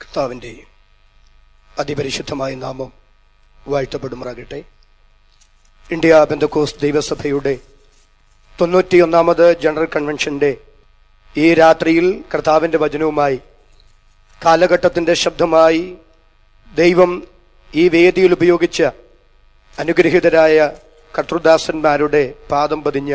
കർത്താവിൻ്റെ അതിപരിശുദ്ധമായ നാമം വാഴ്ത്തപ്പെടുമാറാകട്ടെ ഇന്ത്യ ബന്ധക്കോസ് ദൈവസഭയുടെ തൊണ്ണൂറ്റിയൊന്നാമത് ജനറൽ കൺവെൻഷന്റെ ഈ രാത്രിയിൽ കർത്താവിൻ്റെ വചനവുമായി കാലഘട്ടത്തിൻ്റെ ശബ്ദമായി ദൈവം ഈ വേദിയിൽ ഉപയോഗിച്ച അനുഗ്രഹീതരായ കർത്തൃദാസന്മാരുടെ പാദം പതിഞ്ഞ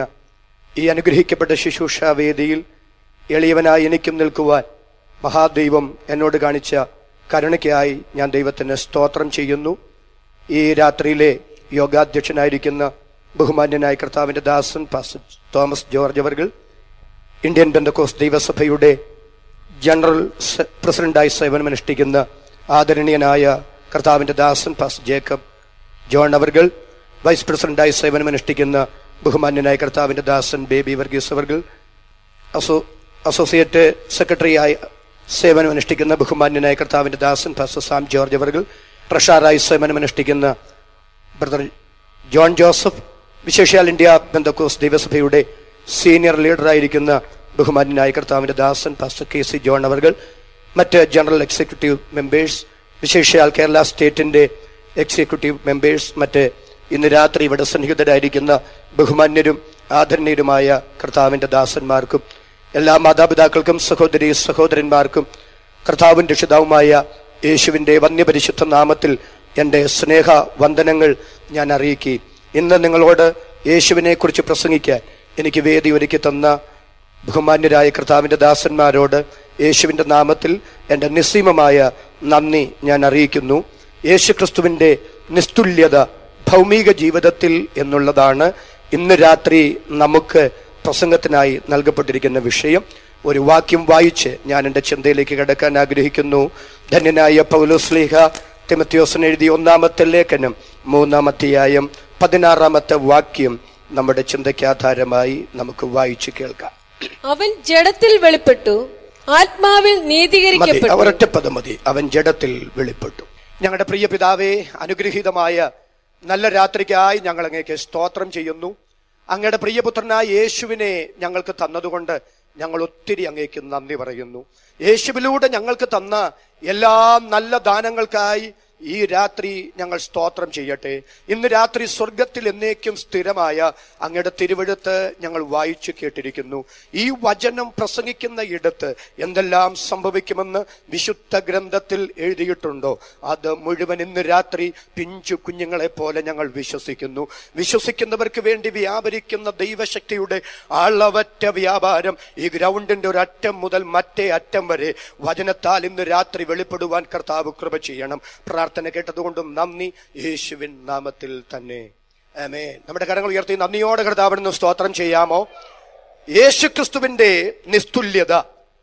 ഈ അനുഗ്രഹിക്കപ്പെട്ട ശുശ്രൂഷ വേദിയിൽ എളിയവനായി എനിക്കും നിൽക്കുവാൻ മഹാദൈവം എന്നോട് കാണിച്ച കരുണയ്ക്കായി ഞാൻ ദൈവത്തിന് സ്തോത്രം ചെയ്യുന്നു ഈ രാത്രിയിലെ യോഗാധ്യക്ഷനായിരിക്കുന്ന ബഹുമാന്യനായ കർത്താവിന്റെ ദാസൻ പാസ് തോമസ് ജോർജ് അവർകൾ ഇന്ത്യൻ ബന്ധക്കോസ് ദൈവസഭയുടെ ജനറൽ സെ- പ്രസിഡന്റായി സേവനമനുഷ്ഠിക്കുന്ന ആദരണീയനായ കർത്താവിന്റെ ദാസൻ പാസ് ജേക്കബ് ജോൺ അവർകൾ വൈസ് പ്രസിഡന്റായി സേവനമനുഷ്ഠിക്കുന്ന ബഹുമാന്യനായ കർത്താവിന്റെ ദാസൻ ബേബി വർഗീസ് അവർകൾ അസോ അസോസിയേറ്റ് സെക്രട്ടറിയായി സേവനമനുഷ്ഠിക്കുന്ന ബഹുമാന്യനായ കർത്താവിന്റെ ദാസൻ പാസ്റ്റർ സാം ജോർജ് അവർകൾ ട്രഷറായി സേവനമനുഷ്ഠിക്കുന്ന ബ്രദർ ജോൺ ജോസഫ് വിശേഷാൽ ഇന്ത്യ ബന്ധക്കോസ് ദൈവസഭയുടെ സീനിയർ ലീഡറായിരിക്കുന്ന ബഹുമാന്യനായ കർത്താവിന്റെ ദാസൻ പാസ്റ്റർ കെ സി ജോൺ അവർകൾ മറ്റ് ജനറൽ എക്സിക്യൂട്ടീവ് മെമ്പേഴ്സ് വിശേഷാൽ കേരള സ്റ്റേറ്റിന്റെ എക്സിക്യൂട്ടീവ് മെമ്പേഴ്സ് മറ്റ് ഇന്ന് രാത്രി ഇവിടെ സന്നിഹിതരായിരിക്കുന്ന ബഹുമാന്യരും ആദരണീയരുമായ കർത്താവിന്റെ ദാസന്മാർക്കും എല്ലാ മാതാപിതാക്കൾക്കും സഹോദരി സഹോദരന്മാർക്കും കർത്താവിൻ രക്ഷിതാവുമായ യേശുവിന്റെ വന്യപരിശുദ്ധ നാമത്തിൽ എൻ്റെ സ്നേഹ വന്ദനങ്ങൾ ഞാൻ അറിയിക്കുകയും ഇന്ന് നിങ്ങളോട് യേശുവിനെ കുറിച്ച് പ്രസംഗിക്കാൻ എനിക്ക് വേദി ഒരുക്കി തന്ന ബഹുമാന്യരായ കർത്താവിന്റെ ദാസന്മാരോട് യേശുവിന്റെ നാമത്തിൽ എൻ്റെ നിസ്സീമമായ നന്ദി ഞാൻ അറിയിക്കുന്നു യേശുക്രിസ്തുവിന്റെ നിസ്തുല്യത ഭൗമിക ജീവിതത്തിൽ എന്നുള്ളതാണ് ഇന്ന് രാത്രി നമുക്ക് പ്രസംഗത്തിനായി നൽകപ്പെട്ടിരിക്കുന്ന വിഷയം ഒരു വാക്യം വായിച്ച് ഞാൻ എൻ്റെ ചിന്തയിലേക്ക് കിടക്കാൻ ആഗ്രഹിക്കുന്നു ധന്യനായ പൗലോസ്ലീഹ തിമത്യോസൻ എഴുതിയ ഒന്നാമത്തെ ലേഖനം മൂന്നാം അധ്യായം പതിനാറാമത്തെ വാക്യം നമ്മുടെ ചിന്തയ്ക്ക് ആധാരമായി നമുക്ക് വായിച്ചു കേൾക്കാം അവൻ ജഡത്തിൽ വെളിപ്പെട്ടു ആത്മാവിൽ മതി നീതീകരിക്കപ്പെട്ടു അവർ ഒറ്റപ്പദം മതി അവൻ ജഡത്തിൽ വെളിപ്പെട്ടു ഞങ്ങളുടെ പ്രിയ പിതാവേ അനുഗ്രഹീതമായ നല്ല രാത്രിക്കായി ഞങ്ങൾ അങ്ങേക്ക് സ്തോത്രം ചെയ്യുന്നു അങ്ങയുടെ പ്രിയപുത്രനായ യേശുവിനെ ഞങ്ങൾക്ക് തന്നതുകൊണ്ട് ഞങ്ങൾ ഒത്തിരി അങ്ങേക്ക് നന്ദി പറയുന്നു യേശുവിലൂടെ ഞങ്ങൾക്ക് തന്ന എല്ലാ നല്ല ദാനങ്ങൾക്കായി ഈ രാത്രി ഞങ്ങൾ സ്തോത്രം ചെയ്യട്ടെ ഇന്ന് രാത്രി സ്വർഗത്തിൽ എന്നേക്കും സ്ഥിരമായ അങ്ങയുടെ തിരുവഴുത്ത് ഞങ്ങൾ വായിച്ചു കേട്ടിരിക്കുന്നു ഈ വചനം പ്രസംഗിക്കുന്ന ഇടത്ത് എന്തെല്ലാം സംഭവിക്കുമെന്ന് വിശുദ്ധ ഗ്രന്ഥത്തിൽ എഴുതിയിട്ടുണ്ടോ അത് മുഴുവൻ ഇന്ന് രാത്രി പിഞ്ചു കുഞ്ഞുങ്ങളെ പോലെ ഞങ്ങൾ വിശ്വസിക്കുന്നു വിശ്വസിക്കുന്നവർക്ക് വേണ്ടി വ്യാപരിക്കുന്ന ദൈവശക്തിയുടെ അളവറ്റ വ്യാപാരം ഈ ഗ്രൗണ്ടിന്റെ ഒരു അറ്റം മുതൽ മറ്റേ അറ്റം വരെ വചനത്താൽ ഇന്ന് രാത്രി വെളിപ്പെടുവാൻ കർത്താവ് കൃപ ചെയ്യണം പ്രാർത്ഥന കേട്ടതുകൊണ്ടും നന്ദി യേശുവിൻ നാമത്തിൽ തന്നെ ആമേ നമ്മുടെ കരങ്ങൾ ഉയർത്തി നന്ദിയോടെ കർത്താവിന് സ്തോത്രം ചെയ്യാമോ യേശുക്രിസ്തുവിന്റെ നിസ്തുല്യത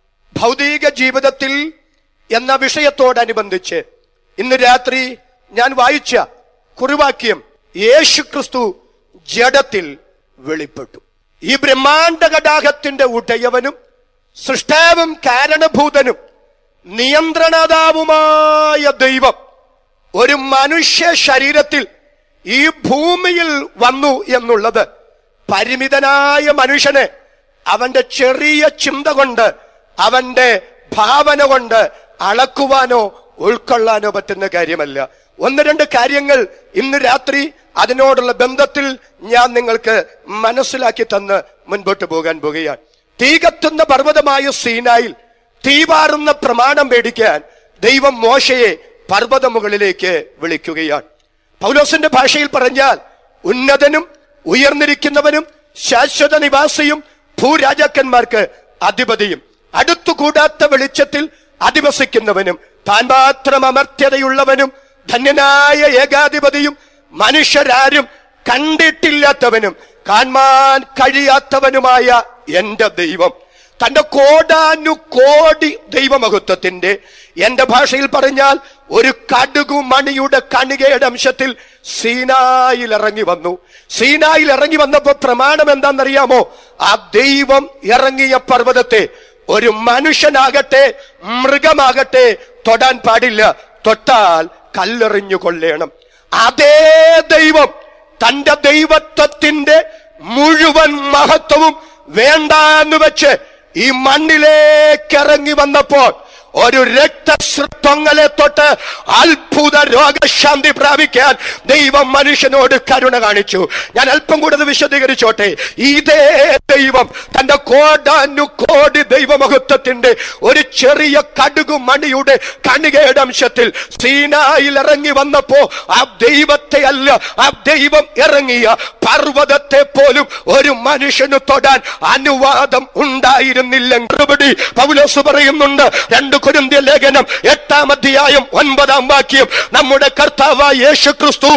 ഭൗതിക ജീവിതത്തിൽ എന്ന വിഷയത്തോടനുബന്ധിച്ച് ഇന്ന് രാത്രി ഞാൻ വായിച്ച കുറിവാക്യം യേശുക്രിസ്തു ജഡത്തിൽ വെളിപ്പെട്ടു ഈ ബ്രഹ്മാണ്ഡ കടാഹത്തിന്റെ ഉടയവനും സൃഷ്ടാവും കാരണഭൂതനും നിയന്ത്രണതാവുമായ ദൈവം ഒരു മനുഷ്യ ശരീരത്തിൽ ഈ ഭൂമിയിൽ വന്നു എന്നുള്ളത് പരിമിതനായ മനുഷ്യന് അവന്റെ ചെറിയ ചിന്ത കൊണ്ട് അവന്റെ ഭാവന കൊണ്ട് അളക്കുവാനോ ഉൾക്കൊള്ളാനോ പറ്റുന്ന കാര്യമല്ല ഒന്ന് രണ്ട് കാര്യങ്ങൾ ഇന്ന് രാത്രി അതിനോടുള്ള ബന്ധത്തിൽ ഞാൻ നിങ്ങൾക്ക് മനസ്സിലാക്കി തന്ന് മുൻപോട്ട് പോകാൻ പോകുകയാണ് തീ കത്തുന്ന പർവ്വതമായ സീനായിൽ തീവാറുന്ന പ്രമാണം മേടിക്കാൻ ദൈവം മോശയെ പർവ്വത മുകളിലേക്ക് വിളിക്കുകയാണ് പൗലോസിന്റെ ഭാഷയിൽ പറഞ്ഞാൽ ഉന്നതനും ഉയർന്നിരിക്കുന്നവനും ശാശ്വത നിവാസിയും ഭൂരാജാക്കന്മാർക്ക് അധിപതിയും അടുത്തുകൂടാത്ത വെളിച്ചത്തിൽ അധിവസിക്കുന്നവനും താൻ മാത്രം അമർത്യതയുള്ളവനും ധന്യനായ ഏകാധിപതിയും മനുഷ്യരാരും കണ്ടിട്ടില്ലാത്തവനും കാൺമാൻ കഴിയാത്തവനുമായ എന്റെ ദൈവം തന്റെ കോടാനു കോടി ദൈവമഹത്വത്തിന്റെ എന്റെ ഭാഷയിൽ പറഞ്ഞാൽ ഒരു കടുകു മണിയുടെ കണികയുടെ അംശത്തിൽ സീനായിൽ ഇറങ്ങി വന്നു സീനായിൽ ഇറങ്ങി വന്നപ്പോ പ്രമാണം എന്താണെന്നറിയാമോ ആ ദൈവം ഇറങ്ങിയ പർവ്വതത്തെ ഒരു മനുഷ്യനാകട്ടെ മൃഗമാകട്ടെ തൊടാൻ പാടില്ല തൊട്ടാൽ കല്ലെറിഞ്ഞു കൊള്ളേണം അതേ ദൈവം തന്റെ ദൈവത്വത്തിന്റെ മുഴുവൻ മഹത്വവും വേണ്ടാന്ന് വെച്ച് ഈ മണ്ണിലേക്ക് ഇറങ്ങി വന്നപ്പോൾ ഒരു രക്തസ്രത്വങ്ങളെ തൊട്ട് അത്ഭുത രോഗശാന്തി പ്രാപിക്കാൻ ദൈവം മനുഷ്യനോട് കരുണ കാണിച്ചു ഞാൻ അല്പം കൂടെ അത് വിശദീകരിച്ചോട്ടെ ഇതേ ദൈവം തന്റെ കോടാനു കോടി ദൈവമഹത്വത്തിന്റെ ഒരു ചെറിയ കടുകു മണിയുടെ കണികയുടെ അംശത്തിൽ സീനായിൽ ഇറങ്ങി വന്നപ്പോ ആ ദൈവത്തെ അല്ല ആ ദൈവം ഇറങ്ങിയ പർവ്വതത്തെ പോലും ഒരു മനുഷ്യന് തൊടാൻ അനുവാദം ഉണ്ടായിരുന്നില്ല മറുപടി പൗലോസ് പറയുന്നുണ്ട് രണ്ട് കുരുന്തിയ ലേഖനം എട്ടാം അധ്യായം ഒൻപതാം വാക്യം നമ്മുടെ കർത്താവായ യേശു ക്രിസ്തു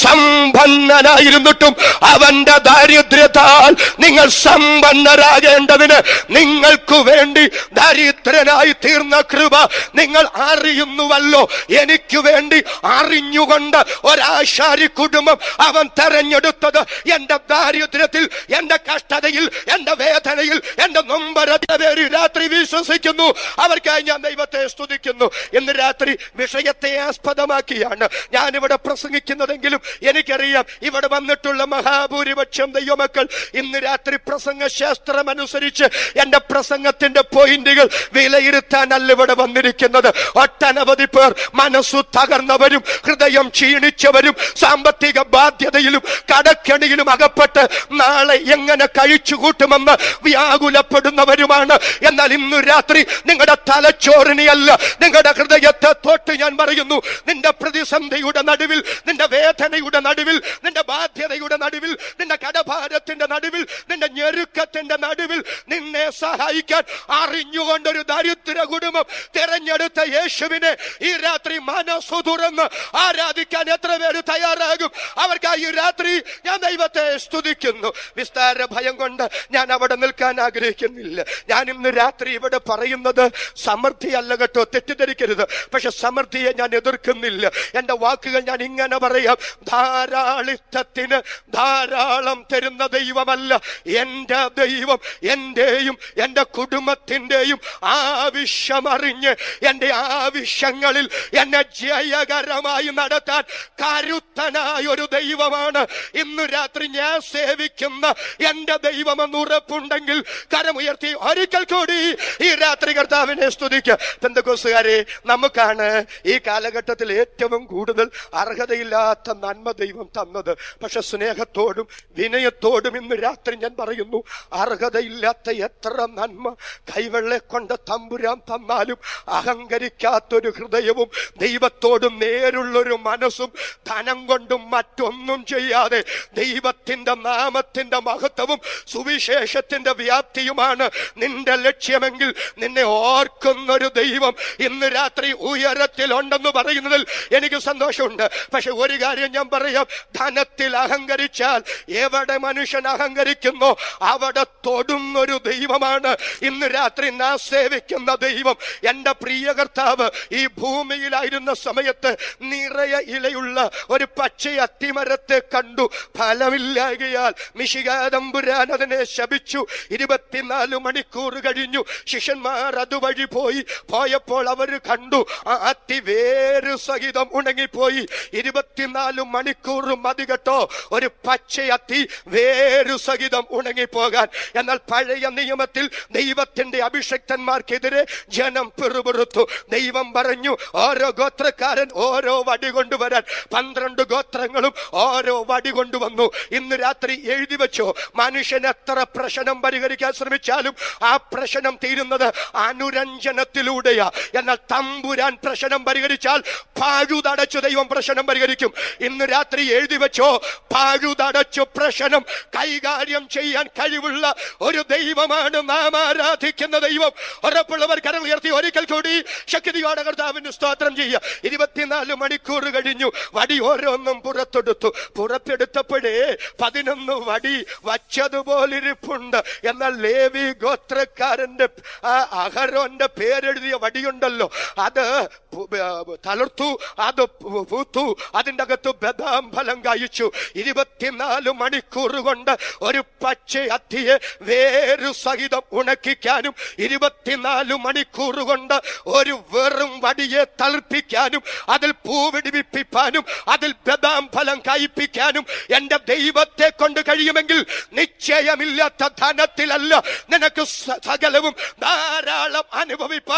സമ്പന്നനായിരുന്നിട്ടും അവന്റെ ദാരിദ്ര്യത്താൽ നിങ്ങൾ സമ്പന്നരാകേണ്ടതിന് നിങ്ങൾക്ക് വേണ്ടി ദരിദ്രനായി തീർന്ന കൃപ നിങ്ങൾ അറിയുന്നുവല്ലോ എനിക്ക് വേണ്ടി അറിഞ്ഞുകൊണ്ട് ഒരാശാരി കുടുംബം അവൻ തെരഞ്ഞെടുത്തത് എന്റെ ദാരിദ്ര്യത്തിൽ എന്റെ കഷ്ടതയിൽ എന്റെ വേദനയിൽ എന്റെ നൊമ്പരത്തെ പേര് രാത്രി വിശ്വസിക്കുന്നു അവർക്കായി ഞാൻ ദൈവത്തെ സ്തുതിക്കുന്നു ഇന്ന് രാത്രി വിഷയത്തെ ആസ്പദമാക്കിയാണ് ഞാനിവിടെ പ്രസംഗിക്കുന്നതെങ്കിലും എനിക്കറിയാം ഇവിടെ വന്നിട്ടുള്ള മഹാഭൂരിപക്ഷം ദൈവമക്കൾ ഇന്ന് രാത്രി പ്രസംഗ ശാസ്ത്രം അനുസരിച്ച് എന്റെ പ്രസംഗത്തിന്റെ പോയിന്റുകൾ വിലയിരുത്താനല്ല ഇവിടെ വന്നിരിക്കുന്നത് ഒട്ടനവധി പേർ മനസ്സു തകർന്നവരും ഹൃദയം ക്ഷീണിച്ചവരും സാമ്പത്തിക ബാധ്യതയിലും കടക്കെണിയിലും അകപ്പെട്ട് നാളെ എങ്ങനെ കഴിച്ചു കൂട്ടുമെന്ന് വ്യാകുലപ്പെടുന്നവരുമാണ് എന്നാൽ ഇന്നു രാത്രി നിങ്ങളുടെ തലച്ചോറിനെയല്ല നിങ്ങളുടെ ഹൃദയത്തെ തൊട്ട് ഞാൻ പറയുന്നു നിന്റെ പ്രതിസന്ധിയുടെ നടുവിൽ നിന്റെ വേദനയുടെ നടുവിൽ നിന്റെ ബാധ്യതയുടെ നടുവിൽ നിന്റെ കടഭാരത്തിന്റെ നടുവിൽ നിന്റെ ഞെരുക്കത്തിന്റെ നടുവിൽ നിന്നെ സഹായിക്കാൻ അറിഞ്ഞുകൊണ്ടൊരു ദരിദ്ര കുടുംബം തിരഞ്ഞെടുത്ത യേശുവിനെ ഈ രാത്രി മനസ്സു തുറന്ന് ആരാധിക്കാൻ എത്ര പേര് തയ്യാറാകും അവർക്കായി ഈ രാത്രി ഞാൻ ദൈവത്തെ സ്തുതിക്കുന്നു വിസ്താര ഭയം കൊണ്ട് ഞാൻ അവിടെ നിൽക്കാൻ ആഗ്രഹിക്കുന്നില്ല ഞാൻ ഇന്ന് രാത്രി ഇവിടെ പറയുന്നത് സമൃദ്ധിയല്ല കേട്ടോ തെറ്റിദ്ധരിക്കരുത് പക്ഷെ സമൃദ്ധിയെ ഞാൻ എതിർക്കുന്നില്ല എന്റെ വാക്കുകൾ ഞാൻ ഇങ്ങനെ പറയാം ധാരാളിത്തത്തിന് ധാരാളം തരുന്ന ദൈവമല്ല എന്റെ ദൈവം എന്റെയും എന്റെ കുടുംബത്തിന്റെയും ആവശ്യമറിഞ്ഞ് എന്റെ ആവശ്യങ്ങളിൽ എന്നെ ജയകരമായി നടത്താൻ കരുത്തനായ ഒരു ദൈവമാണ് ഇന്ന് രാത്രി ഞാൻ സേവിക്കുന്ന എന്റെ ദൈവമെന്ന് ഉറപ്പുണ്ടെങ്കിൽ കരമുയർത്തി ഒരിക്കൽ കൂടി ഈ രാത്രി കർത്താവിനെ സ്തുതിക്കുക പെന്തക്കോസുകാരെ നമുക്കാണ് ഈ കാലഘട്ടത്തിൽ ഏറ്റവും കൂടുതൽ അർഹതയില്ലാത്ത നന്മ ദൈവം തന്നത് പക്ഷെ സ്നേഹത്തോടും വിനയത്തോടും ഇന്ന് രാത്രി ഞാൻ പറയുന്നു അർഹതയില്ലാത്ത എത്ര നന്മ കൈവെള്ളെ കൊണ്ട് തമ്പുരാൻ തന്നാലും അഹങ്കരിക്കാത്തൊരു ഹൃദയവും ദൈവത്തോടും നേരുള്ളൊരു മനസ്സും ധനം കൊണ്ടും മറ്റൊന്നും ചെയ്യാതെ ദൈവത്തിന്റെ നാമത്തിന്റെ മഹത്വവും സുവിശേഷത്തിന്റെ വ്യാപ്തിയുമാണ് നിന്റെ ലക്ഷ്യമെങ്കിൽ നിന്നെ ഓർക്കുന്നൊരു ദൈവം ഇന്ന് രാത്രി ഉയരത്തിലുണ്ടെന്ന് പറയുന്നതിൽ എനിക്ക് സന്തോഷമുണ്ട് പക്ഷെ ഒരു കാര്യം ഞാൻ പറയാം ധനത്തിൽ അഹങ്കരിച്ചാൽ എവിടെ മനുഷ്യൻ അഹങ്കരിക്കുന്നോ അവിടെ തൊടുന്നൊരു ദൈവമാണ് ഇന്ന് രാത്രി നാം സേവിക്കുന്ന ദൈവം എന്റെ പ്രിയ കർത്താവ് ഈ ഭൂമിയിലായിരുന്ന സമയത്ത് നിറയെ ഇലയുള്ള ഒരു പച്ച അത്തിമരത്തെ കണ്ടു ഫലമില്ലായകയാൽ മിശികാതമ്പുരാൻ അതിനെ ശപിച്ചു ഇരുപത്തിനാല് മണിക്കൂർ കഴിഞ്ഞു ശിഷ്യന്മാർ അതുവഴി പോയി പോയപ്പോൾ അവർ കണ്ടു ആ അത്തി വേര് സഹിതം ഉണങ്ങിപ്പോയി ഇരുപത്തിനാല് മണിക്കൂർ മതി കേട്ടോ ഒരു പച്ചയത്തി വേരു സഹിതം ഉണങ്ങിപ്പോകാൻ എന്നാൽ പഴയ നിയമത്തിൽ ദൈവത്തിന്റെ അഭിഷക്തന്മാർക്കെതിരെ ജനം പിറുപിറുത്തു ദൈവം പറഞ്ഞു ഓരോ ഗോത്രക്കാരൻ ഓരോ വടി കൊണ്ടുവരാൻ പന്ത്രണ്ട് ഗോത്രങ്ങളും ഓരോ വടി കൊണ്ടുവന്നു ഇന്ന് രാത്രി എഴുതി വെച്ചോ മനുഷ്യൻ എത്ര പ്രശ്നം പരിഹരിക്കാൻ ശ്രമിച്ചാലും ആ പ്രശ്നം തീരുന്നത് അനുരഞ്ജനത്തിലൂടെയാ എന്നാൽ തമ്പുരാൻ പ്രശ്നം പരിഹരിച്ചാൽ പാഴുതടച്ചു ദൈവം പ്രശ്നം പരിഹരിക്കും ഇന്ന് രാത്രി എഴുതി വെച്ചോ പാഴുതടച്ചു പ്രശ്നം കൈകാര്യം ചെയ്യാൻ കഴിവുള്ള ഒരു ദൈവമാണ് നാം ആരാധിക്കുന്ന ദൈവം ഉറപ്പുള്ളവർ കരം ഉയർത്തി ഒരിക്കൽ കൂടി ശക്തിയോടെ കർത്താവിന് സ്തോത്രം ചെയ്യുക ഇരുപത്തിനാല് മണിക്കൂർ കഴിഞ്ഞു വടി ഓരോന്നും പുറത്തെടുത്തു പുറത്തെടുത്തപ്പോഴേ പതിനൊന്ന് വടി വച്ചതുപോലിരിപ്പുണ്ട് എന്നാൽ ലേവി ഗോത്രക്കാരന്റെ ആ അഹരോന്റെ പേരെഴുതിയ വടിയുണ്ടല്ലോ അത് പു- ബ- തളർത്തു അത് പു- പൂത്തു അതിന്റെ അകത്ത് ബദാം ഫലം കായിച്ചു ഇരുപത്തിനാല് മണിക്കൂർ കൊണ്ട് ഒരു പച്ച അത്തിയെ വേരു സഹിതം ഉണക്കിക്കാനും ഇരുപത്തിനാല് മണിക്കൂർ കൊണ്ട് ഒരു വെറും വടിയെ തളിർപ്പിക്കാനും അതിൽ പൂവിടിപ്പിപ്പാനും അതിൽ ബദാം ഫലം കായ്പിക്കാനും എന്റെ ദൈവത്തെ കൊണ്ട് കഴിയുമെങ്കിൽ നിശ്ചയമില്ലാത്ത ധനത്തിലല്ല നിനക്ക് സ- സകലവും ധാരാളം അനുഭവിപ്പാൻ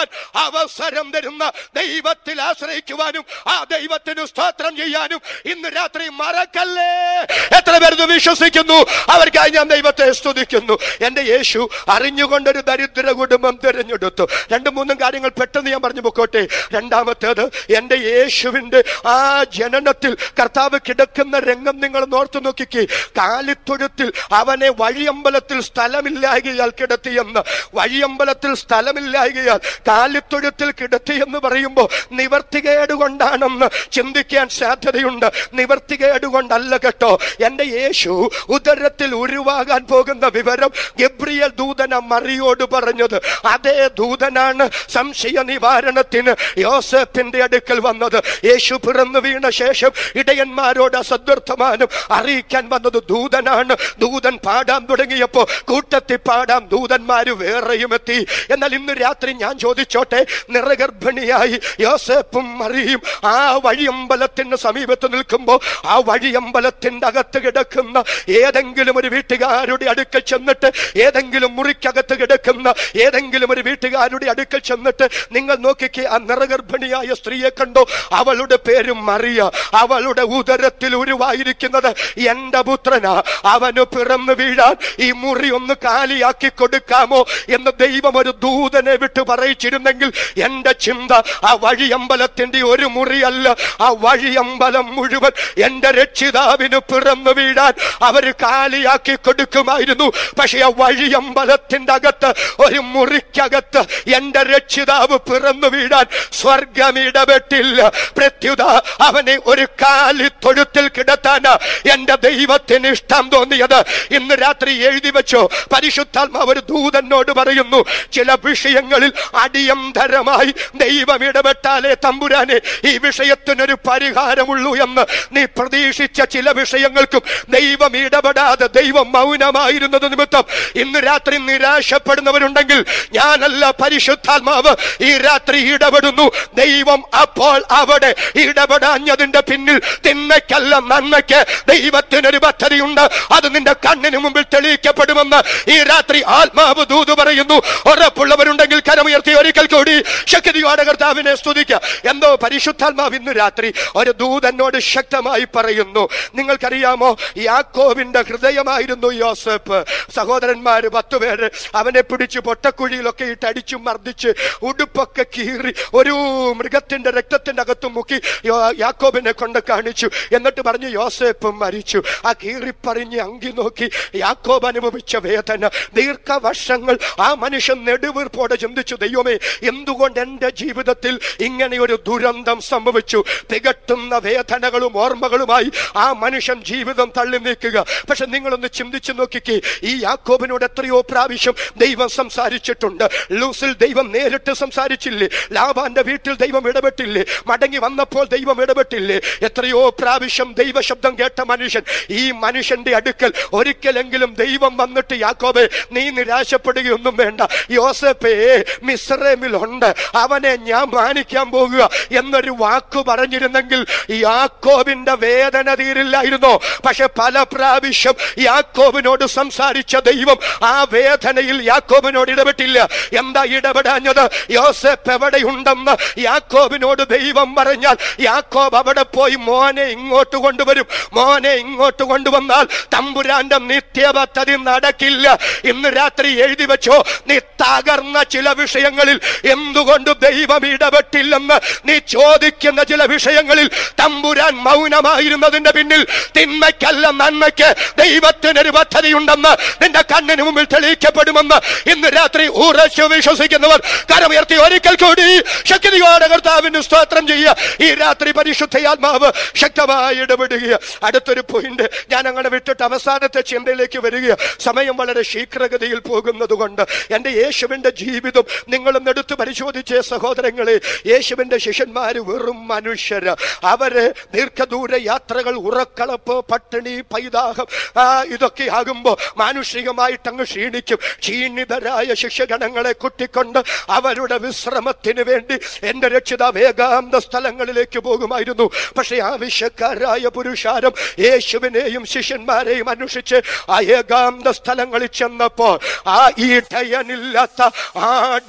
അവസരം തരുന്ന ദൈവത്തിൽ ആശ്രയിക്കുവാനും ആ ദൈവത്തിന് സ്തോത്രം ചെയ്യാനും ഇന്ന് രാത്രി മറക്കല്ലേ എത്ര പേര് ഇത് വിശ്വസിക്കുന്നു അവർക്കായി ഞാൻ ദൈവത്തെ സ്തുതിക്കുന്നു എന്റെ യേശു അറിഞ്ഞുകൊണ്ടൊരു ദരിദ്ര കുടുംബം തിരഞ്ഞെടുത്തു രണ്ടു മൂന്നും കാര്യങ്ങൾ പെട്ടെന്ന് ഞാൻ പറഞ്ഞു പൊക്കോട്ടെ രണ്ടാമത്തേത് എന്റെ യേശുവിന്റെ ആ ജനനത്തിൽ കർത്താവ് കിടക്കുന്ന രംഗം നിങ്ങൾ നോർത്തു നോക്കിക്കേ കാലിത്തൊഴുത്തിൽ അവനെ വഴിയമ്പലത്തിൽ സ്ഥലമില്ലായകയാൽ കിടത്തിയെന്ന് വഴിയമ്പലത്തിൽ സ്ഥലമില്ലായകയാൽ കാലിത്തൊഴുത്തിൽ കിടത്തിയെന്ന് പറയുമ്പോൾ നിവർത്തികേട് കൊണ്ടാണെന്ന് ചിന്തിക്കാൻ സാധ്യതയുണ്ട് നിവർത്തികേട് കൊണ്ടല്ല കേട്ടോ എന്റെ യേശു ഉദരത്തിൽ ഉരുവാകാൻ പോകുന്ന വിവരം ഗബ്രിയൽ ദൂതന മറിയോട് പറഞ്ഞത് അതേ ദൂതനാണ് സംശയ നിവാരണത്തിന് യോസഫിന്റെ അടുക്കൽ വന്നത് യേശു പിറന്നു വീണ ശേഷം ഇടയന്മാരോട് അസദ്വർത്തമാനം അറിയിക്കാൻ വന്നത് ദൂതനാണ് ദൂതൻ പാടാൻ തുടങ്ങിയപ്പോ കൂട്ടത്തിൽ പാടാം ദൂതന്മാര് വേറെയും എത്തി എന്നാൽ ഇന്ന് രാത്രി ഞാൻ ചോദിച്ചോട്ടെ നിറഗർഭിണിയായി യോസഫും മറിയും ആ വഴിയമ്പലത്തിന് സമീപത്ത് നിൽക്കുമ്പോ ആ വഴിയമ്പലത്തിന്റെ അകത്ത് കിടക്കുന്ന ഏതെങ്കിലും ഒരു വീട്ടുകാരുടെ അടുക്കൽ ചെന്നിട്ട് ഏതെങ്കിലും മുറിക്കകത്ത് കിടക്കുന്ന ഏതെങ്കിലും ഒരു വീട്ടുകാരുടെ അടുക്കൽ ചെന്നിട്ട് നിങ്ങൾ നോക്കിക്കേ ആ നിറഗർഭിണിയായ സ്ത്രീയെ കണ്ടോ അവളുടെ പേര് മറിയ അവളുടെ ഉദരത്തിൽ ഉരുവായിരിക്കുന്നത് എന്റെ പുത്രനാ അവന് പിറന്നു വീഴാൻ ഈ മുറി ഒന്ന് കാലിയാക്കി കൊടുക്കാമോ എന്ന് ദൈവം ഒരു ദൂതനെ വിട്ട് പറയിച്ചിരുന്നെങ്കിൽ എന്റെ ചിന്ത ആ വഴിയമ്പലത്തിന്റെ ഒരു മുറിയല്ല ആ വഴിയമ്പലം മുഴുവൻ എന്റെ രക്ഷിതാവിന് പിറന്നു വീഴാൻ അവര് കാലിയാക്കി കൊടുക്കുമായിരുന്നു പക്ഷെ ആ വഴിയമ്പലത്തിന്റെ അകത്ത് ഒരു മുറിക്കകത്ത് എന്റെ രക്ഷിതാവ് പിറന്നു വീഴാൻ സ്വർഗം ഇടപെട്ടില്ല പ്രത്യുത അവനെ ഒരു കാലി തൊഴുത്തിൽ കിടത്താനാ എന്റെ ദൈവത്തിന് ഇഷ്ടം തോന്നിയത് ഇന്ന് രാത്രി എഴുതി വെച്ചോ പരിശുദ്ധാത്മാവ് ഒരു ദൂതനോട് പറയുന്നു ചില വിഷയങ്ങളിൽ അടിയന്തരമായി ദൈവം ഇടപെട്ടാലേ തമ്പുരാനെ ഈ വിഷയത്തിനൊരു പരിഹാരമുള്ളൂ എന്ന് നീ പ്രതീക്ഷിച്ച ചില വിഷയങ്ങൾക്കും ദൈവം ഇടപെടാതെ ദൈവം മൗനമായിരുന്നത് നിമിത്തം ഇന്ന് രാത്രി നിരാശപ്പെടുന്നവരുണ്ടെങ്കിൽ ഞാനല്ല പരിശുദ്ധാത്മാവ് ഈ രാത്രി ഇടപെടുന്നു ദൈവം അപ്പോൾ അവിടെ ഇടപെടാഞ്ഞതിന്റെ പിന്നിൽ തിന്മയ്ക്കല്ല നന്മയ്ക്ക് ദൈവത്തിനൊരു പദ്ധതിയുണ്ട് അത് നിന്റെ കണ്ണിന് മുമ്പിൽ തെളിയിക്കപ്പെടുമെന്ന് ഈ രാത്രി ആത്മാവ് ദൂത് പറയുന്നു ഉറപ്പുള്ളവരുണ്ടെങ്കിൽ കരമുയർത്തി ഒരിക്കൽ കൂടി ശക്തിയോടെ കർത്താവിനെ സ്തുതിക്കുക എന്തോ പരിശുദ്ധാത്മാവ് ഇന്ന് രാത്രി ഒരു ദൂതനോട് ശക്തമായി പറയുന്നു നിങ്ങൾക്കറിയാമോ യാക്കോവിന്റെ ഹൃദയമായിരുന്നു യോസഫ് സഹോദരന്മാര് പത്തുപേര് അവനെ പിടിച്ച് പൊട്ടക്കുഴിയിലൊക്കെ ഇട്ട് അടിച്ചു മർദ്ദിച്ച് ഉടുപ്പൊക്കെ കീറി ഒരു മൃഗത്തിന്റെ രക്തത്തിന്റെ അകത്ത് മുക്കി യോ- യാക്കോബിനെ കൊണ്ട് കാണിച്ചു എന്നിട്ട് പറഞ്ഞു യോസേപ്പ് മരിച്ചു ആ കീറിപ്പറിഞ്ഞ് അങ്കി നോക്കി യാക്കോബ് അനുഭവിച്ച വേദന ദീർഘവർഷങ്ങൾ ആ മനുഷ്യൻ നെടുവീർപ്പോടെ ചിന്തിച്ചു ദൈവമേ എന്തുകൊണ്ട് എന്റെ ജീവിതത്തിൽ ഇങ്ങനെ ഒരു ദുരന്തം സംഭവിച്ചു തികട്ടുന്ന വേദനകളും ഓർമ്മകളുമായി ആ മനുഷ്യൻ ജീവിതം തള്ളി നീക്കുക പക്ഷെ നിങ്ങളൊന്ന് ചിന്തിച്ചു നോക്കിക്കേ ഈ യാക്കോബിനോട് എത്രയോ പ്രാവശ്യം ദൈവം സംസാരിച്ചിട്ടുണ്ട് ലൂസിൽ ദൈവം നേരിട്ട് സംസാരിച്ചില്ലേ ലാബാന്റെ വീട്ടിൽ ദൈവം ഇടപെട്ടില്ലേ മടങ്ങി വന്നപ്പോൾ ദൈവം ഇടപെട്ടില്ലേ എത്രയോ പ്രാവശ്യം ദൈവ ശബ്ദം കേട്ട മനുഷ്യൻ ഈ മനുഷ്യന്റെ അടുക്കൽ ഒരിക്കലെങ്കിലും ദൈവം വന്നിട്ട് യാക്കോബെ നീ നിരാശപ്പെടുകയൊന്നും വേണ്ട യോസഫേ മിസ്രൈമിലുണ്ട് അവനെ ഞാൻ മാനിക്കാൻ പോകുക എന്നൊരു വാക്ക് പറഞ്ഞിരുന്നെങ്കിൽ യാക്കോബിന്റെ വേദന തീരില്ലായിരുന്നോ പക്ഷെ പല പ്രാവശ്യം യാക്കോബിനോട് സംസാരിച്ച ദൈവം ആ വേദനയിൽ യാക്കോബിനോട് ഇടപെട്ടില്ല എന്താ ഇടപെടാഞ്ഞത് യോസഫ് എവിടെയുണ്ടെന്ന് യാക്കോബിനോട് ദൈവം പറഞ്ഞാൽ യാക്കോബ് അവിടെ പോയി മോനെ ഇങ്ങോട്ട് കൊണ്ടുവരും മോനെ ഇങ്ങോട്ട് കൊണ്ടുവന്നാൽ തമ്പുരാന്റെ നിത്യപദ്ധതി നടക്കില്ല ഇന്ന് രാത്രി എഴുതി വെച്ചോ നീ തകർന്ന ചില വിഷയങ്ങളിൽ എന്തുകൊണ്ട് ദൈവം ഇടപെട്ടില്ലെന്ന് നീ ചോദിക്കുന്ന ചില വിഷയങ്ങളിൽ തമ്പുരാൻ മൗനമായിരുന്നതിന്റെ പിന്നിൽ തിന്മയ്ക്കല്ല നന്മയ്ക്ക് ദൈവത്തിനൊരു പദ്ധതിയുണ്ടെന്ന് നിന്റെ കണ്ണിന് മുമ്പിൽ തെളിയിക്കപ്പെടുമെന്ന് ഇന്ന് രാത്രി ഉറച്ചു വിശ്വസിക്കുന്നവർ കരമുയർത്തി ഒരിക്കൽ കൂടി ശക്തിയോടെ കർത്താവിന് സ്തോത്രം ചെയ്യുക ഈ രാത്രി പരിശുദ്ധയാത്മാവ് ശക്തമായി ഇടപെടുക അടുത്തൊരു പോയിന്റ് ഞാൻ അങ്ങനെ വിട്ടിട്ട് അവസാനത്തെ ചിന്തയിലേക്ക് വരിക സമയം വളരെ ശീഘ്രഗതിയിൽ പോകുന്നത് കൊണ്ട് എന്റെ യേശുവിന്റെ ജീവിതം നിങ്ങളും എടുത്ത് പരിശോധിച്ച സഹോദരങ്ങളെ യേശുവിന്റെ ശിഷ്യന്മാര് വെറും മനുഷ്യര് അവര് ദീർഘദൂര യാത്രകൾ ഉറക്കളപ്പ് പട്ടിണി പൈതാഹം ആ, ഇതൊക്കെ ആകുമ്പോ മാനുഷികമായിട്ട് അങ്ങ് ക്ഷീണിക്കും ക്ഷീണിതരായ ശിഷ്യഗണങ്ങളെ കുട്ടിക്കൊണ്ട് അവരുടെ വിശ്രമത്തിന് വേണ്ടി എന്റെ രക്ഷിതാവ് ഏകാന്ത സ്ഥലങ്ങളിലേക്ക് പോകുമായിരുന്നു പക്ഷെ ആവശ്യക്കാരായ പുരുഷാരം യേശുവിനെയും ശിഷ്യന്മാരെയും അന്വേഷിച്ച് ആ ഏകാന്ത സ്ഥലങ്ങളിൽ ചെന്നപ്പോൾ ആ ഈടയനില്ലാത്ത ആടുകളെ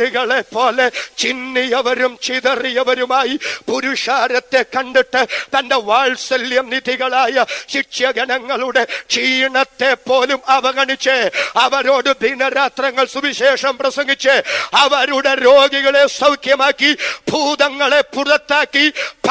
പോലെ ചിന്നിയവരും ചിതറിയവരുമായി പുരുഷാരത്തെ കണ്ടിട്ട് തന്റെ വാത്സല്യം നിധികളായ ശിക്ഷകണങ്ങളുടെ ക്ഷീണത്തെ പോലും അവഗണിച്ച് അവരോട് ദിനരാത്രങ്ങൾ സുവിശേഷം പ്രസംഗിച്ച് അവരുടെ രോഗികളെ സൗഖ്യമാക്കി ഭൂതങ്ങളെ പുറത്താക്കി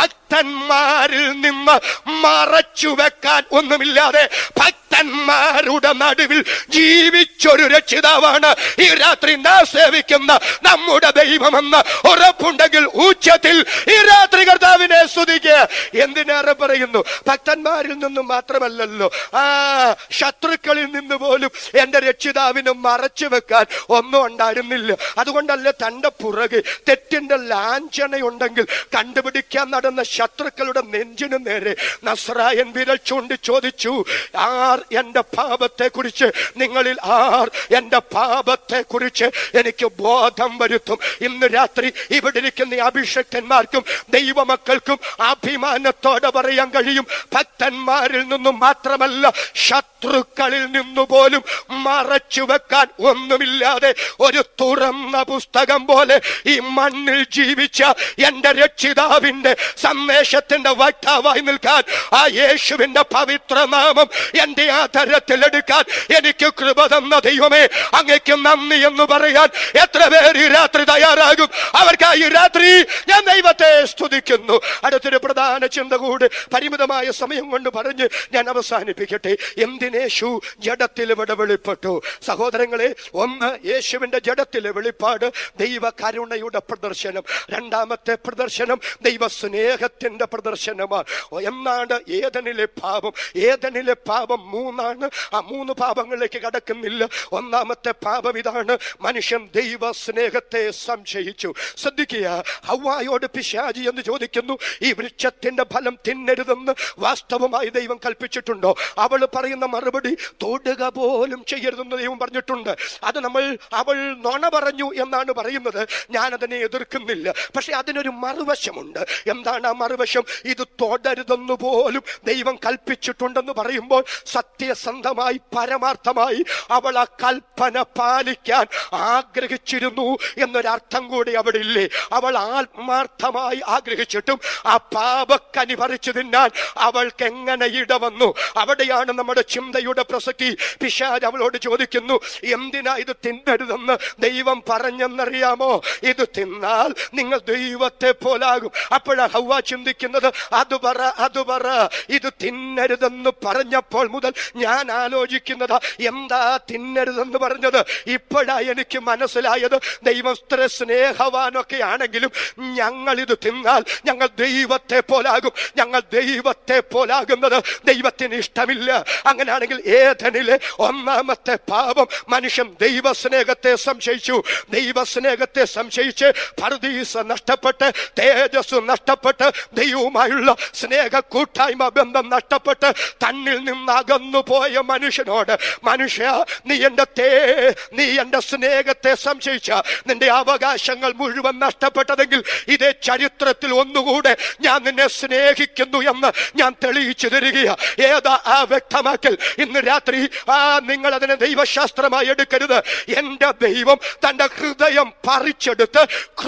ഭക്തന്മാരിൽ നിന്ന് മറച്ചു വെക്കാൻ ഒന്നുമില്ലാതെ ഭക്തന്മാരുടെ നടുവിൽ ജീവിച്ചൊരു രക്ഷിതാവാണ് ഈ രാത്രി നാം സേവിക്കുന്ന നമ്മുടെ ദൈവമെന്ന് ഉറപ്പുണ്ടെങ്കിൽ ഉച്ചത്തിൽ ഈ രാത്രി കർത്താവിനെ സ്തുതിക്കുക എന്തിനേറെ പറയുന്നു ഭക്തന്മാരിൽ നിന്നും മാത്രമല്ലല്ലോ ആ ശത്രുക്കളിൽ നിന്ന് പോലും എന്റെ രക്ഷിതാവിന് മറച്ചു വെക്കാൻ ഒന്നും ഉണ്ടായിരുന്നില്ല അതുകൊണ്ടല്ലേ തന്റെ പുറകെ തെറ്റിന്റെ ലാഞ്ചനയുണ്ടെങ്കിൽ കണ്ടുപിടിക്കാൻ നടന്ന ശത്രുക്കളുടെ നെഞ്ചിനു നേരെ നസ്രായൻ വിരൽ ചൂണ്ടി ചോദിച്ചു ആർ എന്റെ പാപത്തെ കുറിച്ച് നിങ്ങളിൽ ആർ എന്റെ പാപത്തെ കുറിച്ച് എനിക്ക് ബോധം വരുത്തും ഇന്ന് രാത്രി ഇവിടെ ഇരിക്കുന്ന ഈ അഭിഷക്തന്മാർക്കും ദൈവമക്കൾക്കും അഭിമാനത്തോടെ പറയാൻ കഴിയും ഭക്തന്മാരിൽ നിന്നും മാത്രമല്ല ശത്രുക്കളിൽ നിന്നു പോലും മറച്ചു വെക്കാൻ ഒന്നുമില്ലാതെ ഒരു തുറന്ന പുസ്തകം പോലെ ഈ മണ്ണിൽ ജീവിച്ച എന്റെ രക്ഷിതാവിന്റെ സന്ദേശത്തിന്റെ വക്താവായി നിൽക്കാൻ ആ യേശുവിന്റെ പവിത്ര നാമം എന്റെ ആധാരത്തിൽ എടുക്കാൻ എനിക്ക് കൃപ തന്ന ദൈവമേ അങ്ങയ്ക്ക് നന്ദി എന്ന് പറയാൻ എത്ര പേർ ഈ രാത്രി തയ്യാറാകും അവർക്കായി ഈ രാത്രി ഞാൻ ദൈവത്തെ സ്തുതിക്കുന്നു അടുത്തൊരു പ്രധാന ചിന്ത കൂടി പരിമിതമായ സമയം കൊണ്ട് പറഞ്ഞ് ഞാൻ അവസാനിപ്പിക്കട്ടെ എന്തിനേശു ജഡത്തിൽ ഇവിടെ വെളിപ്പെട്ടു സഹോദരങ്ങളെ ഒന്ന് യേശുവിന്റെ ജഡത്തിലെ വെളിപ്പാട് ദൈവ കരുണയുടെ പ്രദർശനം രണ്ടാമത്തെ പ്രദർശനം ദൈവ സ്നേഹത്തിന്റെ പ്രദർശനമാണ് എന്നാണ് ഏതനിലെ പാപം ഏതനിലെ പാപം മൂന്നാണ് ആ മൂന്ന് പാപങ്ങളിലേക്ക് കടക്കുന്നില്ല ഒന്നാമത്തെ പാപം ഇതാണ് മനുഷ്യൻ ദൈവ സ്നേഹത്തെ സംശയിച്ചു ശ്രദ്ധിക്കുക ഹവായോട് പിശാചി എന്ന് ചോദിക്കുന്നു ഈ വൃക്ഷത്തിന്റെ ഫലം തിന്നരുതെന്ന് വാസ്തവമായി ദൈവം കൽപ്പിച്ചിട്ടുണ്ടോ അവൾ പറയുന്ന മറുപടി തൊടുക പോലും ചെയ്യരുതെന്ന് ദൈവം പറഞ്ഞിട്ടുണ്ട് അത് നമ്മൾ അവൾ നുണ പറഞ്ഞു എന്നാണ് പറയുന്നത് ഞാൻ അതിനെ എതിർക്കുന്നില്ല പക്ഷെ അതിനൊരു മറുവശമുണ്ട് എന്താണ് ആ മറുവശം ഇത് തൊടരുതെന്ന് പോലും ദൈവം കൽപ്പിച്ചിട്ടുണ്ടെന്ന് പറയുമ്പോൾ സത്യസന്ധമായി പരമാർത്ഥമായി അവൾ ആ കൽപ്പന പാലിക്കാൻ ആഗ്രഹിച്ചിരുന്നു എന്നൊരർത്ഥം കൂടി അവിടെ ഇല്ലേ അവൾ ആത്മാർത്ഥമായി ആഗ്രഹിച്ചിട്ടും ആ പാപക്കനി പറിച്ചു തിന്നാൻ അവൾക്ക് എങ്ങനെ ഇടവന്നു അവിടെയാണ് നമ്മുടെ ചിന്തയുടെ പ്രസക്തി പിശാജ് അവളോട് ചോദിക്കുന്നു എന്തിനാ ഇത് തിന്നരുതെന്ന് ദൈവം പറഞ്ഞെന്നറിയാമോ ഇത് തിന്നാൽ നിങ്ങൾ ദൈവത്തെ പോലാകും അപ്പോഴാ ഹൗവ ചിന്തിക്കുന്നത് അത് പറ അത് പറ ഇത് തിന്നരുതെന്ന് പറഞ്ഞപ്പോൾ മുതൽ ഞാൻ ആലോചിക്കുന്നത് എന്താ തിന്നരുതെന്ന് പറഞ്ഞത് ഇപ്പോഴാ എനിക്ക് മനസ്സിലായത് ദൈവം ഇത്ര സ്നേഹവാനൊക്കെ ആണെങ്കിലും ഞങ്ങൾ ഇത് തിന്നാൽ ഞങ്ങൾ ദൈവത്തെ പോലാകും ഞങ്ങൾ ദൈവത്തെ പോലാകുന്നത് ദൈവത്തിന് ഇഷ്ടമില്ല അങ്ങനെയാണെങ്കിൽ ഏതനിലെ ഒന്നാമത്തെ പാപം മനുഷ്യൻ ദൈവ സ്നേഹത്തെ സംശയിച്ചു ദൈവ സ്നേഹത്തെ സംശയിച്ച് പർദീസ നഷ്ടപ്പെട്ട് തേജസ് നഷ്ടപ്പെട്ട് ദൈവവുമായുള്ള സ്നേഹ കൂട്ടായ്മ ബന്ധം നഷ്ടപ്പെട്ട് തന്നിൽ നിന്ന് അകന്നു പോയ മനുഷ്യനോട് മനുഷ്യ നീ എന്റെ തേ നീ എന്റെ സ്നേഹത്തെ സംശയിച്ച നിന്റെ അവകാശങ്ങൾ മുഴുവൻ നഷ്ടപ്പെട്ടതെങ്കിൽ ഇതേ ചരിത്രത്തിൽ ഒന്നുകൂടെ ഞാൻ നിന്നെ സ്നേഹിക്കുന്നു എന്ന് ഞാൻ തെളിയിച്ചു തരികയാ ഏതാ ആ വ്യക്തമാക്കൽ ഇന്ന് രാത്രി ആ നിങ്ങൾ അതിനെ ദൈവശാസ്ത്രമായി എടുക്കരുത് എന്റെ ദൈവം തന്റെ ഹൃദയം പറിച്ചെടുത്ത്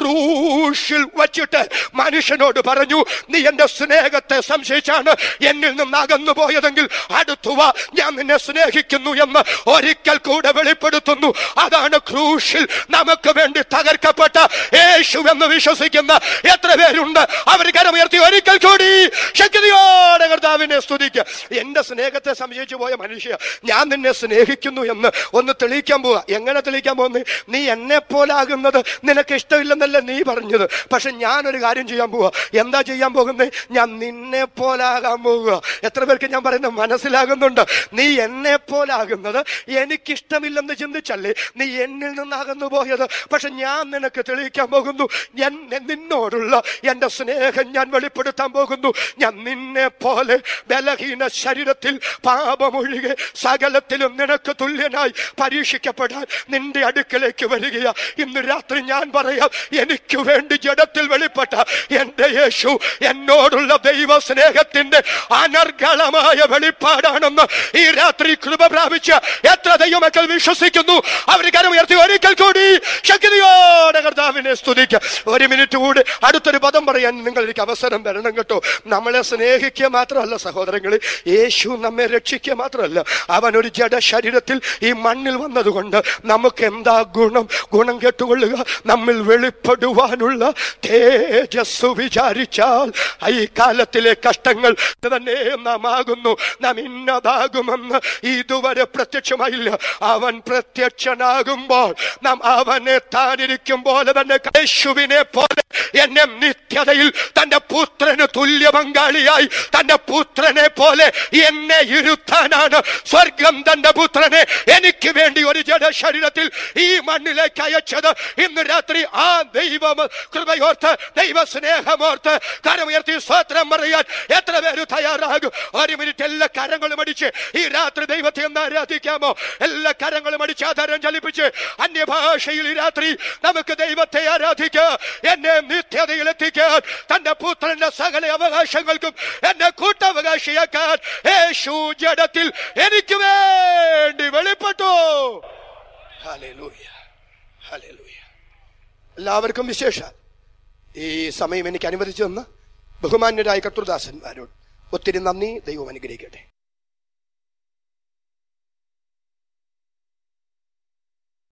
ക്രൂശിൽ വച്ചിട്ട് മനുഷ്യനോട് പറഞ്ഞു നീ എന്റെ സ്നേഹത്തെ സംശയിച്ചാണ് എന്നിൽ നിന്ന് അകന്നു പോയതെങ്കിൽ അടുത്തുവ ഞാൻ നിന്നെ സ്നേഹിക്കുന്നു എന്ന് ഒരിക്കൽ കൂടെ വെളിപ്പെടുത്തുന്നു അതാണ് ക്രൂശിൽ നമുക്ക് വേണ്ടി തകർക്കപ്പെട്ട യേശു എന്ന് വിശ്വസിക്കുന്ന എത്ര പേരുണ്ട് അവർ കരമുയർത്തി ഒരിക്കൽ കൂടി ശക്തിയോടെ കർത്താവിനെ സ്തുതിക്കുക എന്റെ സ്നേഹത്തെ സംശയിച്ചു പോയ മനുഷ്യ ഞാൻ നിന്നെ സ്നേഹിക്കുന്നു എന്ന് ഒന്ന് തെളിയിക്കാൻ പോവാ എങ്ങനെ തെളിയിക്കാൻ പോകുന്നത് നീ എന്നെ പോലാകുന്നത് നിനക്ക് ഇഷ്ടമില്ലെന്നല്ലേ നീ പറഞ്ഞത് പക്ഷെ ഞാനൊരു കാര്യം ചെയ്യാൻ പോവാ എന്താ ചെയ്യാൻ പോകുന്നത് ഞാൻ നിന്നെ പോലാകാൻ പോവുക എത്ര പേർക്ക് ഞാൻ പറയുന്നത് മനസ്സിലാകുന്നുണ്ട് നീ എന്നെ പോലാകുന്നത് എനിക്കിഷ്ടമില്ലെന്ന് ചിന്തിച്ചല്ലേ നീ എന്നിൽ നിന്നകന്നു പോയത് പക്ഷെ ഞാൻ നിനക്ക് തെളിയിക്കാൻ പോകുന്നു ഞാൻ നിന്നോടുള്ള എന്റെ സ്നേഹം ഞാൻ വെളിപ്പെടുത്താൻ പോകുന്നു ഞാൻ നിന്നെ പോലെ ബലഹീന ശരീരത്തിൽ പാപമൊഴികെ സകലത്തിലും നിനക്ക് തുല്യനായി പരീക്ഷിക്കപ്പെടാൻ നിന്റെ അടുക്കലേക്ക് വരികയാ ഇന്ന് രാത്രി ഞാൻ പറയാം എനിക്ക് വേണ്ടി ജഡത്തിൽ വെളിപ്പെട്ട എന്റെ യേശു എന്നോടുള്ള ദൈവ സ്നേഹത്തിന്റെ അനർഗളമായ വെളിപ്പാടാണെന്ന് ഈ രാത്രി കൃപ പ്രാപിച്ച എത്ര ദൈവമക്കൾ വിശ്വസിക്കുന്നു അവർ കരമുയർത്തി ഒരിക്കൽ കൂടി ശക്തിയോടെ കർത്താവിനെ സ്തുതിക്കുക ഒരു മിനിറ്റ് കൂടി അടുത്തൊരു പദം പറയാൻ നിങ്ങൾ എനിക്ക് അവസരം തരണം കേട്ടോ നമ്മളെ സ്നേഹിക്കുക മാത്രമല്ല സഹോദരങ്ങളെ യേശു നമ്മെ രക്ഷിക്കുക മാത്രമല്ല അവൻ ഒരു ജഡ ശരീരത്തിൽ ഈ മണ്ണിൽ വന്നതുകൊണ്ട് നമുക്ക് എന്താ ഗുണം ഗുണം കേട്ടുകൊള്ളുക നമ്മിൽ വെളിപ്പെടുവാനുള്ള തേജസ് വിചാരിച്ചാൽ ഈ കാലത്തിലെ കഷ്ടങ്ങൾ തന്നെ നാം ആകുന്നു നാം ഇന്നതാകുമെന്ന് ഇതുവരെ പ്രത്യക്ഷമായില്ല അവൻ പ്രത്യക്ഷനാകുമ്പോൾ നാം അവനെ താനിരിക്കും പോലെ തന്നെ യേശുവിനെ പോലെ എന്നെ നിത്യതയിൽ തന്റെ പുത്രന് തുല്യ പങ്കാളിയായി തന്റെ പുത്രനെ പോലെ എന്നെ ഇരുത്താനാണ് സ്വർഗം തന്റെ പുത്രനെ എനിക്ക് വേണ്ടി ഒരു ജഡ ശരീരത്തിൽ ഈ മണ്ണിലേക്ക് അയച്ചത് ഇന്ന് രാത്രി ആ ദൈവം കൃപയോർത്ത് ദൈവ സ്നേഹമോർത്ത് കരമുയർത്തി സ്വത്രം പറയാൻ എത്ര പേര് തയ്യാറാകും ഒരു മിനിറ്റ് എല്ലാ കരങ്ങളും അടിച്ച് ഈ രാത്രി ദൈവത്തെ ഒന്ന് ആരാധിക്കാമോ എല്ലാ കരങ്ങളും അടിച്ച് ആധാരം ചലിപ്പിച്ച് അന്യഭാഷയിൽ ഈ രാത്രി നമുക്ക് ദൈവത്തെ ആരാധിക്കാം എന്നെ നിത്യതയിൽ എത്തിക്കാൻ തന്റെ പുത്രന്റെ സകല അവകാശങ്ങൾക്കും എന്നെ കൂട്ടവകാശിയാക്കാൻ യേശു ജഡത്തിൽ എനിക്ക് വേണ്ടി വെളിപ്പെട്ടു ഹല്ലേലൂയ ഹല്ലേലൂയ എല്ലാവർക്കും വിശേഷം ഈ സമയം എനിക്ക് അനുവദിച്ചു തന്ന ബഹുമാന്യരായ കർത്തൃദാസന്മാരോട് ഒത്തിരി നന്ദി ദൈവം അനുഗ്രഹിക്കട്ടെ